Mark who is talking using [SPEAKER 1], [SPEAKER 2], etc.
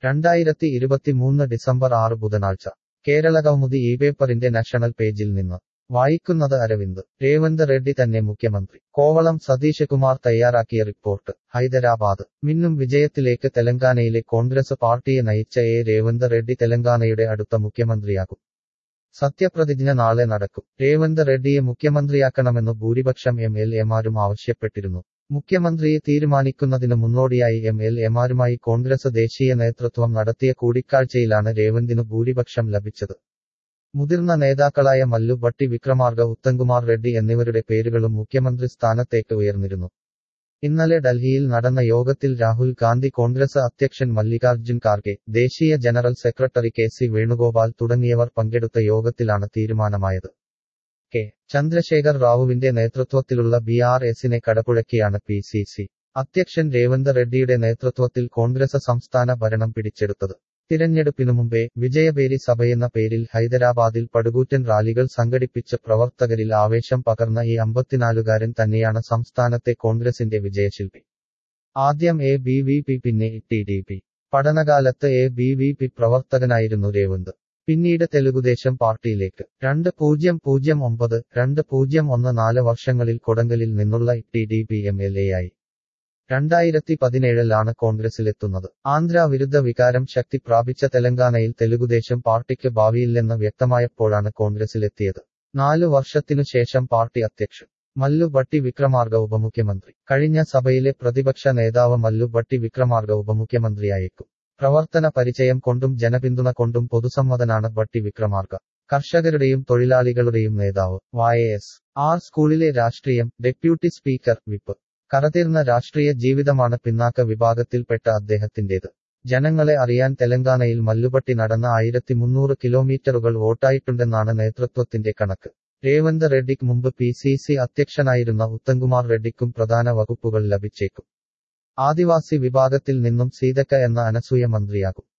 [SPEAKER 1] രണ്ടായിരത്തി ഇരുപത്തിമൂന്ന് ഡിസംബർ ആറ് ബുധനാഴ്ച കേരള കൗമുദി ഈ പേപ്പറിന്റെ നാഷണൽ പേജിൽ നിന്ന് വായിക്കുന്നത് അരവിന്ദ് രേവന്ത് റെഡ്ഡി തന്നെ മുഖ്യമന്ത്രി കോവളം സതീഷ് കുമാർ തയ്യാറാക്കിയ റിപ്പോർട്ട് ഹൈദരാബാദ് മിന്നും വിജയത്തിലേക്ക് തെലങ്കാനയിലെ കോൺഗ്രസ് പാർട്ടിയെ നയിച്ച എ രേവന്ത് റെഡ്ഡി തെലങ്കാനയുടെ അടുത്ത മുഖ്യമന്ത്രിയാകും സത്യപ്രതിജ്ഞ നാളെ നടക്കും രേവന്ത് റെഡ്ഡിയെ മുഖ്യമന്ത്രിയാക്കണമെന്ന് ഭൂരിപക്ഷം എം എൽ എമാരും ആവശ്യപ്പെട്ടിരുന്നു മുഖ്യമന്ത്രിയെ തീരുമാനിക്കുന്നതിന് മുന്നോടിയായി എം എൽ എമാരുമായി കോൺഗ്രസ് ദേശീയ നേതൃത്വം നടത്തിയ കൂടിക്കാഴ്ചയിലാണ് രേവന്തിന് ഭൂരിപക്ഷം ലഭിച്ചത് മുതിർന്ന നേതാക്കളായ മല്ലു ഭട്ടി വിക്രമാർഗ ഉത്തംകുമാർ റെഡ്ഡി എന്നിവരുടെ പേരുകളും മുഖ്യമന്ത്രി സ്ഥാനത്തേക്ക് ഉയർന്നിരുന്നു ഇന്നലെ ഡൽഹിയിൽ നടന്ന യോഗത്തിൽ രാഹുൽ ഗാന്ധി കോൺഗ്രസ് അധ്യക്ഷൻ മല്ലികാർജ്ജുൻ ഖാർഗെ ദേശീയ general secretary K C Venugopal തുടങ്ങിയവർ പങ്കെടുത്ത യോഗത്തിലാണ് തീരുമാനമായത് കെ ചന്ദ്രശേഖർ റാവുവിന്റെ നേതൃത്വത്തിലുള്ള ബി ആർ എസിനെ കടപുഴക്കിയാണ് പി സി സി അധ്യക്ഷൻ രേവന്ത് റെഡ്ഡിയുടെ നേതൃത്വത്തിൽ കോൺഗ്രസ് സംസ്ഥാന ഭരണം പിടിച്ചെടുത്തത് തിരഞ്ഞെടുപ്പിനു മുമ്പേ വിജയപേരി സഭയെന്ന പേരിൽ ഹൈദരാബാദിൽ പടുകൂറ്റൻ റാലികൾ സംഘടിപ്പിച്ച് പ്രവർത്തകരിൽ ആവേശം പകർന്ന ഈ അമ്പത്തിനാലുകാരൻ തന്നെയാണ് സംസ്ഥാനത്തെ കോൺഗ്രസിന്റെ വിജയശില്പി ആദ്യം എ ബി വി പി പിന്നെ ടി ഡി പി പഠനകാലത്ത് എ ബി വി പി പ്രവർത്തകനായിരുന്നു രേവന്ത് പിന്നീട് തെലുഗുദേശം പാർട്ടിയിലേക്ക് രണ്ട് പൂജ്യം പൂജ്യം ഒമ്പത് രണ്ട് പൂജ്യം ഒന്ന് നാല് വർഷങ്ങളിൽ കൊടങ്കലിൽ നിന്നുള്ള T D P M L A ആയി രണ്ടായിരത്തി പതിനേഴിലാണ് കോൺഗ്രസിലെത്തുന്നത് ആന്ധ്ര വിരുദ്ധ വികാരം ശക്തി പ്രാപിച്ച തെലങ്കാനയിൽ തെലുഗുദേശം പാർട്ടിക്ക് ഭാവിയില്ലെന്ന് വ്യക്തമായപ്പോഴാണ് കോൺഗ്രസിലെത്തിയത് നാലു വർഷത്തിനു ശേഷം പാർട്ടി അധ്യക്ഷൻ മല്ലു ഭട്ടി വിക്രമാർഗ ഉപമുഖ്യമന്ത്രി കഴിഞ്ഞ സഭയിലെ പ്രതിപക്ഷ നേതാവ് മല്ലു ഭട്ടി വിക്രമാർഗ ഉപമുഖ്യമന്ത്രിയായേക്കും പ്രവർത്തന പരിചയം കൊണ്ടും ജനപിന്തുണ കൊണ്ടും പൊതുസമ്മതനാണ് ഭട്ടി വിക്രമാർഗ കർഷകരുടെയും തൊഴിലാളികളുടെയും നേതാവ് വായ എസ് ആർ സ്കൂളിലെ രാഷ്ട്രീയം ഡെപ്യൂട്ടി സ്പീക്കർ വിപ്പ് കറതീർന്ന രാഷ്ട്രീയ ജീവിതമാണ് പിന്നാക്ക വിഭാഗത്തിൽപ്പെട്ട അദ്ദേഹത്തിന്റേത് ജനങ്ങളെ അറിയാൻ തെലങ്കാനയിൽ മല്ലുപട്ടി നടന്ന ആയിരത്തി മുന്നൂറ് കിലോമീറ്ററുകൾ വോട്ടായിട്ടുണ്ടെന്നാണ് നേതൃത്വത്തിന്റെ കണക്ക് രേവന്ത് റെഡ്ഡിക്ക് മുമ്പ് പി സി സി അധ്യക്ഷനായിരുന്ന ഉത്തംകുമാർ റെഡ്ഡിക്കും പ്രധാന വകുപ്പുകൾ ലഭിച്ചേക്കും ആദിവാസി വിഭാഗത്തിൽ നിന്നും സീതക്ക എന്ന അനസൂയ മന്ത്രിയാകും